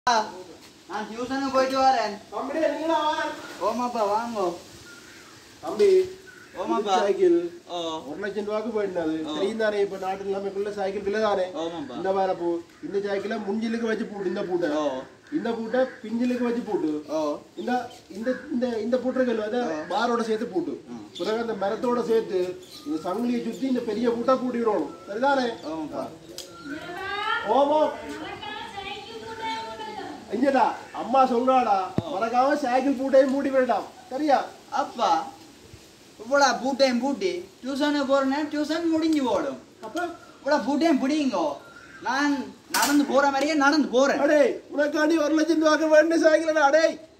நான் டியூஷனுக்கு போயிட்டு வரேன் தம்பி நீங்களா வா ஓமாப்பா வாங்கோ தம்பி ஓமாப்பா சைக்கிள் ஓ ஒரு லட்சம் ரூபாய்க்கு போயிட்டது தெரியும் தானே இப்ப நாட்டு நிலைமைக்குள்ள சைக்கிள் விலை தானே ஓமாப்பா இந்த மாதிரி பூ இந்த சைக்கிள முஞ்சிலுக்கு வச்சு பூட்டு இந்த பூட்டை ஓ இந்த பூட்டை பிஞ்சிலுக்கு வச்சு பூட்டு ஓ இந்த இந்த இந்த இந்த பூட்டுகள் வந்து பாரோட சேர்த்து பூட்டு பிறகு அந்த மரத்தோட சேர்த்து இந்த சங்கிலியை சுத்தி இந்த பெரிய பூட்டா பூட்டி விடணும் சரிதானே ஓமாப்பா ஓமோ இங்கடா அம்மா சொல்றாடா மறக்காம சைக்கிள் பூட்டையும் மூடி விடலாம் சரியா அப்பா இவ்வளோ பூட்டையும் பூட்டி டியூஷனுக்கு போகிறேன் டியூஷன் முடிஞ்சு போடும் அப்ப இவ்வளோ பூட்டையும் பிடிங்கோ நான் நடந்து போகிற மாதிரியே நடந்து போகிறேன் அடே உனக்காண்டி ஒரு லட்சம் ரூபாய்க்கு வேண்டிய சைக்கிள் அடே